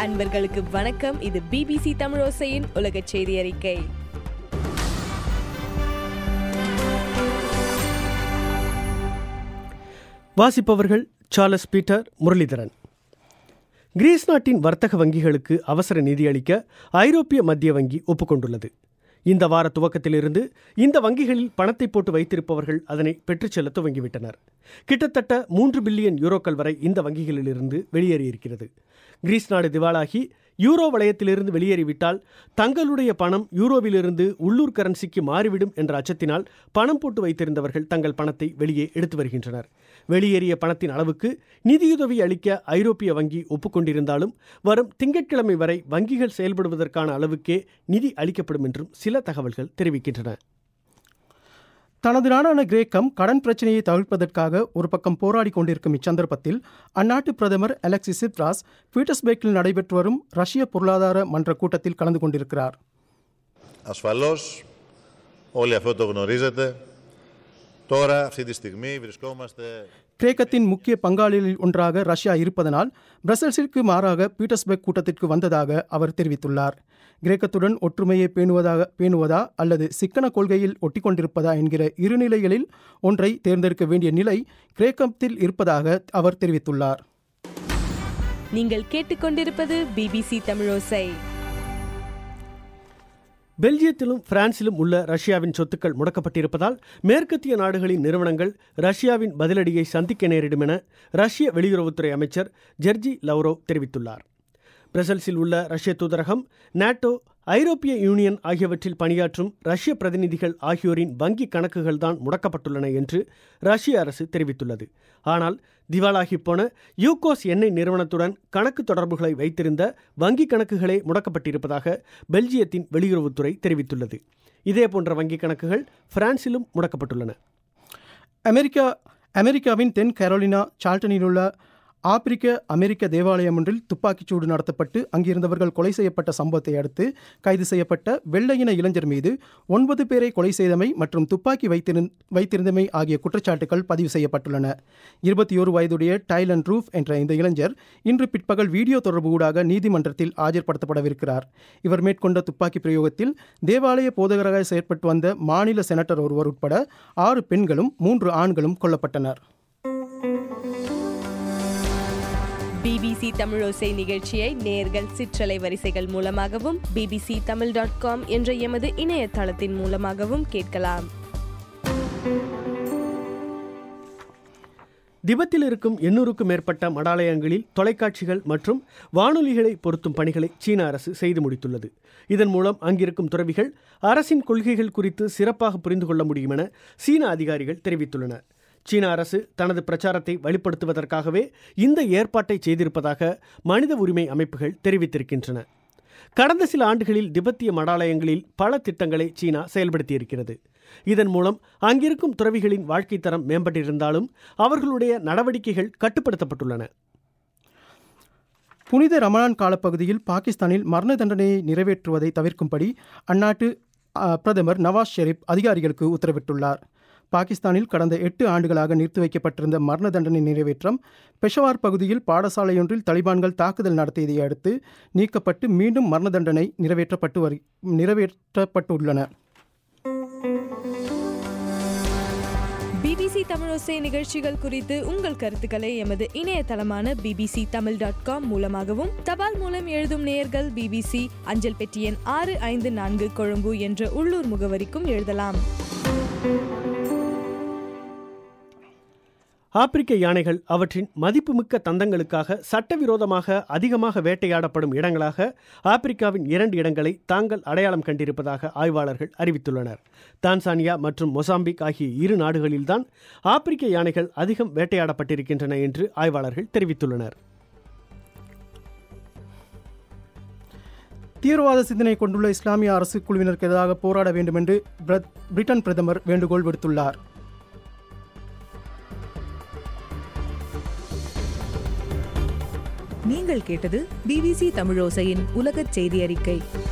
அன்பர்களுக்கு வணக்கம் இது பிபிசி தமிழோசையின் உலக செய்தி அறிக்கை வாசிப்பவர்கள் சார்லஸ் பீட்டர் முரளிதரன் கிரீஸ் நாட்டின் வர்த்தக வங்கிகளுக்கு அவசர நிதி அளிக்க ஐரோப்பிய மத்திய வங்கி ஒப்புக்கொண்டுள்ளது இந்த வார துவக்கத்திலிருந்து இந்த வங்கிகளில் பணத்தை போட்டு வைத்திருப்பவர்கள் அதனை பெற்றுச் செல்ல துவங்கிவிட்டனர் கிட்டத்தட்ட மூன்று பில்லியன் யூரோக்கள் வரை இந்த வங்கிகளிலிருந்து வெளியேறியிருக்கிறது கிரீஸ் நாடு திவாலாகி யூரோ வளையத்திலிருந்து வெளியேறிவிட்டால் தங்களுடைய பணம் யூரோவிலிருந்து உள்ளூர் கரன்சிக்கு மாறிவிடும் என்ற அச்சத்தினால் பணம் போட்டு வைத்திருந்தவர்கள் தங்கள் பணத்தை வெளியே எடுத்து வருகின்றனர் வெளியேறிய பணத்தின் அளவுக்கு நிதியுதவி அளிக்க ஐரோப்பிய வங்கி ஒப்புக்கொண்டிருந்தாலும் வரும் திங்கட்கிழமை வரை வங்கிகள் செயல்படுவதற்கான அளவுக்கே நிதி அளிக்கப்படும் என்றும் சில தகவல்கள் தெரிவிக்கின்றன தனது நாடான கிரேக்கம் கடன் பிரச்சனையை தவிர்ப்பதற்காக ஒரு பக்கம் போராடி கொண்டிருக்கும் இச்சந்தர்ப்பத்தில் அந்நாட்டு பிரதமர் அலெக்சிஸ் சிப்ராஸ் பீட்டர்ஸ்பேக்கில் நடைபெற்று வரும் ரஷ்ய பொருளாதார மன்ற கூட்டத்தில் கலந்து கொண்டிருக்கிறார் Ασφαλώς, όλοι αυτό το γνωρίζετε. Τώρα, αυτή τη στιγμή, βρισκόμαστε... கிரேக்கத்தின் முக்கிய பங்காளிகளில் ஒன்றாக ரஷ்யா இருப்பதனால் பிரசல்ஸிற்கு மாறாக பீட்டர்ஸ்பர்க் கூட்டத்திற்கு வந்ததாக அவர் தெரிவித்துள்ளார் கிரேக்கத்துடன் ஒற்றுமையை பேணுவதாக பேணுவதா அல்லது சிக்கன கொள்கையில் ஒட்டிக்கொண்டிருப்பதா என்கிற இரு நிலைகளில் ஒன்றை தேர்ந்தெடுக்க வேண்டிய நிலை கிரேக்கத்தில் இருப்பதாக அவர் தெரிவித்துள்ளார் நீங்கள் கேட்டுக்கொண்டிருப்பது பிபிசி தமிழோசை பெல்ஜியத்திலும் பிரான்சிலும் உள்ள ரஷ்யாவின் சொத்துக்கள் முடக்கப்பட்டிருப்பதால் மேற்கத்திய நாடுகளின் நிறுவனங்கள் ரஷ்யாவின் பதிலடியை சந்திக்க நேரிடும் என ரஷ்ய வெளியுறவுத்துறை அமைச்சர் ஜெர்ஜி லவ்ரோவ் தெரிவித்துள்ளார் பிரசல்ஸில் உள்ள ரஷ்ய தூதரகம் நாட்டோ ஐரோப்பிய யூனியன் ஆகியவற்றில் பணியாற்றும் ரஷ்ய பிரதிநிதிகள் ஆகியோரின் வங்கி கணக்குகள் தான் முடக்கப்பட்டுள்ளன என்று ரஷ்ய அரசு தெரிவித்துள்ளது ஆனால் திவாலாகி போன யூகோஸ் எண்ணெய் நிறுவனத்துடன் கணக்கு தொடர்புகளை வைத்திருந்த வங்கி கணக்குகளே முடக்கப்பட்டிருப்பதாக பெல்ஜியத்தின் வெளியுறவுத்துறை தெரிவித்துள்ளது இதேபோன்ற வங்கி கணக்குகள் பிரான்சிலும் முடக்கப்பட்டுள்ளன அமெரிக்கா அமெரிக்காவின் தென் கரோலினா சால்டனில் உள்ள ஆப்பிரிக்க அமெரிக்க தேவாலயம் ஒன்றில் துப்பாக்கிச்சூடு நடத்தப்பட்டு அங்கிருந்தவர்கள் கொலை செய்யப்பட்ட சம்பவத்தை அடுத்து கைது செய்யப்பட்ட வெள்ளையின இளைஞர் மீது ஒன்பது பேரை கொலை செய்தமை மற்றும் துப்பாக்கி வைத்திருந் வைத்திருந்தமை ஆகிய குற்றச்சாட்டுகள் பதிவு செய்யப்பட்டுள்ளன இருபத்தி ஒரு வயதுடைய டைலன் ரூஃப் என்ற இந்த இளைஞர் இன்று பிற்பகல் வீடியோ தொடர்பு ஊடாக நீதிமன்றத்தில் ஆஜர்படுத்தப்படவிருக்கிறார் இவர் மேற்கொண்ட துப்பாக்கி பிரயோகத்தில் தேவாலய போதகராக செயற்பட்டு வந்த மாநில செனட்டர் ஒருவர் உட்பட ஆறு பெண்களும் மூன்று ஆண்களும் கொல்லப்பட்டனர் பிபிசி தமிழோசை நிகழ்ச்சியை நேர்கள் சிற்றலை வரிசைகள் மூலமாகவும் பிபிசி தமிழ் டாட் காம் என்ற எமது இணையதளத்தின் மூலமாகவும் கேட்கலாம் திபெத்தில் இருக்கும் எண்ணூறுக்கும் மேற்பட்ட மடாலயங்களில் தொலைக்காட்சிகள் மற்றும் வானொலிகளை பொருத்தும் பணிகளை சீன அரசு செய்து முடித்துள்ளது இதன் மூலம் அங்கிருக்கும் துறவிகள் அரசின் கொள்கைகள் குறித்து சிறப்பாக புரிந்து கொள்ள முடியும் என சீன அதிகாரிகள் தெரிவித்துள்ளனர் சீன அரசு தனது பிரச்சாரத்தை வெளிப்படுத்துவதற்காகவே இந்த ஏற்பாட்டை செய்திருப்பதாக மனித உரிமை அமைப்புகள் தெரிவித்திருக்கின்றன கடந்த சில ஆண்டுகளில் திபெத்திய மடாலயங்களில் பல திட்டங்களை சீனா செயல்படுத்தியிருக்கிறது இதன் மூலம் அங்கிருக்கும் துறவிகளின் வாழ்க்கை தரம் மேம்பட்டிருந்தாலும் அவர்களுடைய நடவடிக்கைகள் கட்டுப்படுத்தப்பட்டுள்ளன புனித ரமலான் காலப்பகுதியில் பாகிஸ்தானில் மரண தண்டனையை நிறைவேற்றுவதை தவிர்க்கும்படி அந்நாட்டு அ, பிரதமர் நவாஸ் ஷெரீப் அதிகாரிகளுக்கு உத்தரவிட்டுள்ளார் பாகிஸ்தானில் கடந்த எட்டு ஆண்டுகளாக நிறுத்தி வைக்கப்பட்டிருந்த மரண தண்டனை நிறைவேற்றம் பெஷவார் பகுதியில் பாடசாலையொன்றில் தலிபான்கள் தாக்குதல் நடத்தியதை அடுத்து நீக்கப்பட்டு மீண்டும் மரண தண்டனை நிறைவேற்றப்பட்டு வரு நிறைவேற்றப்பட்டுள்ளன பிபிசி தமிழோசை நிகழ்ச்சிகள் குறித்து உங்கள் கருத்துக்களை எமது இணையதளமான பிபிசி தமிழ் டாட் காம் மூலமாகவும் தபால் மூலம் எழுதும் நேயர்கள் பிபிசி அஞ்சல் பெட்டி எண் ஆறு ஐந்து நான்கு கொழும்பு என்ற உள்ளூர் முகவரிக்கும் எழுதலாம் ஆப்பிரிக்க யானைகள் அவற்றின் மதிப்புமிக்க தந்தங்களுக்காக சட்டவிரோதமாக அதிகமாக வேட்டையாடப்படும் இடங்களாக ஆப்பிரிக்காவின் இரண்டு இடங்களை தாங்கள் அடையாளம் கண்டிருப்பதாக ஆய்வாளர்கள் அறிவித்துள்ளனர் தான்சானியா மற்றும் மொசாம்பிக் ஆகிய இரு நாடுகளில்தான் ஆப்பிரிக்க யானைகள் அதிகம் வேட்டையாடப்பட்டிருக்கின்றன என்று ஆய்வாளர்கள் தெரிவித்துள்ளனர் தீவிரவாத சிந்தனை கொண்டுள்ள இஸ்லாமிய அரசு குழுவினருக்கு எதிராக போராட வேண்டும் என்று பிர- பிரிட்டன் பிரதமர் வேண்டுகோள் விடுத்துள்ளார் நீங்கள் கேட்டது பிபிசி தமிழோசையின் உலகச் செய்தி அறிக்கை